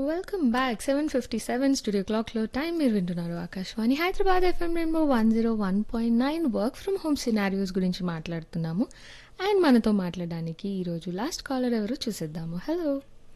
Welcome back seven fifty seven studio క్లాక్లో time మీరు వింటున్నారు Akashvani Hyderabad FM rainbow one zero one point nine work from home scenarios గురించి మాట్లాడుతున్నాము and మనతో మాట్లాడడానికి ఈరోజు లాస్ట్ కాలర్ ఎవరు చూసేద్దాము హలో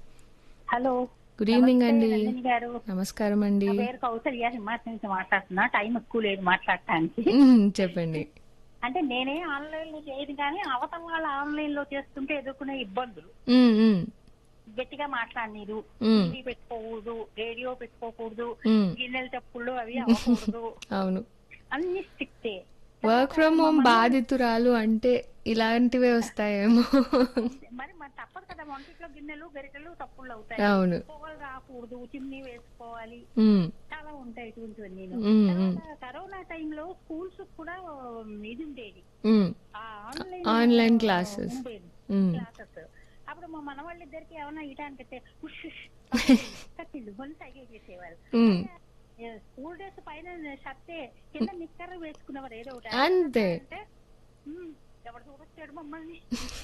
హలో గుడ్ ఈవినింగ్ అండి నందిని గారు నమస్కారం అండి నా పేరు కౌసల్య హిమాచల్ నుంచి మాట్లాడుతున్నా టైం ఎక్కువ లేదు మాట్లాడటానికి మ్మ్, చెప్పండి అంటే నేనే ఆన్లైన్ లో చేయదు కానీ అవతల వాళ్ళు ఆన్లైన్ లో చేస్తుంటే ఎదుర్కొనే ఇబ్బందులు మ్మ్, మ్మ్, గట్టిగా మాట్లాడనీరు మ్మ్. టీవీ పెట్టుకోకూడదు రేడియో పెట్టుకోకూడదు మ్మ్. గిన్నెల చెప్పులు అవి అవ్వకూడదు అవును అన్ని స్ట్రిక్టే వర్క్ ఫ్రమ్ హోమ్ బాధితురాలు అంటే ఇలాంటివే వస్తాయేమో మరి మరి తప్పదు కదా వంటిట్లో గిన్నెలు గరిటెలు తప్పులు అవుతాయి అవును పొగలు రాకూడదు చిమ్నీ వేసుకోవాలి మ్మ్, చాలా ఉంటాయి ఇటువంటివన్నీ మ్మ్, మ్మ్, తర్వాత కరోనా టైంలో స్కూల్స్ కూడా ఇది ఉండేది మ్మ్. ఆ ఆన్లైన్ ఆన్లైన్ క్లాసెస్ ఉండేది మ్మ్. క్లాసెస్ అప్పుడు మా మనవాళ్ళిద్దరికి ఏమైనా ఇటానికైతే ఉష్ ఉష్ కత్తిళ్ళు వాళ్ళు సైగ చేసేవారు మ్మ్. ఏ, స్కూల్ డ్రెస్ పైన షర్టే కింద నిక్కర్ వేసుకునేవారు ఏదో ఒకటి అంతే అంటే "ఉమ్, ఎవడు చూడొచ్చాడు మమ్మల్ని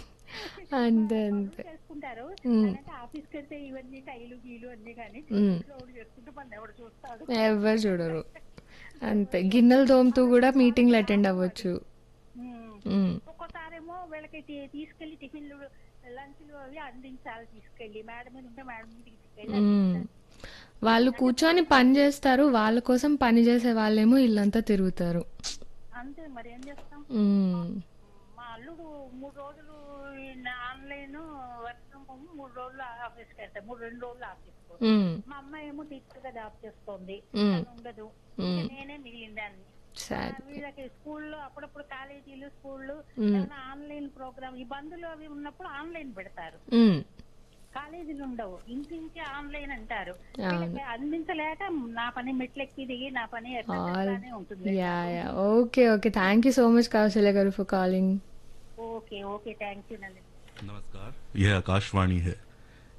అంతే అంతే చేసుకుంటారు మ్మ్. అంటే ఆఫీస్కి వెళ్తే ఇవన్నీ టైలు గీలు అన్ని కానీ మ్మ్. ఇంట్లో ఒకటి చేసుకుంటే మన ఎవడు చూస్తాడు ఎవరు చూడరు అంతే గిన్నెలు తోముతూ కూడా మీటింగ్లు అటెండ్ అవ్వచ్చు మ్మ్. మ్మ్. ఒక్కోసారేమో వీళ్ళకి టి- తీసుకెళ్లి టిఫిన్లు లంచ్లు అవి అందించాలి తీసుకెళ్లి మేడం మీద ఉంటే మేడం మీద తీసుకెళ్లి మ్మ్. వాళ్ళు కూర్చొని పని చేస్తారు వాళ్ళ కోసం పని చేసే వాళ్ళేమో ఇల్లంతా తిరుగుతారు అంతే మరి ఏం చేస్తాం మ్మ్. మా అల్లుడు మూడు రోజులు ఆన్లైన్ వర్క్ ఫ్రమ్ హోమ్ మూడు రోజులు ఆఫీస్కి వెళ్తాయి మూడు రెండు రోజులు ఆఫీస్ మ్మ్. మా అమ్మాయి ఏమో టీచర్ గా జాబ్ చేస్తోంది మ్మ్. తను ఉండదు మ్మ్. ఇంకా నేనే మిగిలిందాన్ని సాడ్ వీళ్ళకి స్కూల్లో అప్పుడప్పుడు కాలేజీలు స్కూళ్ళు మ్మ్. ఏమైనా ఆన్లైన్ ప్రోగ్రామ్ ఈ బంధులు అవి ఉన్నప్పుడు ఆన్లైన్ పెడతారు మ్మ్. కాలేజీలు ఉండవు ఇంటించి ఆన్లైన్ అంటారు అవును. వీళ్ళకి అందించలేక నా పని మెట్లెక్కి దిగి నా పని ఆల్ ఎట్లానే ఉంటుంది yeah yeah okay okay thank you so much Kaushalya garu for calling okay okay thank you Nandini नमस्कार यह आकाशवाणी है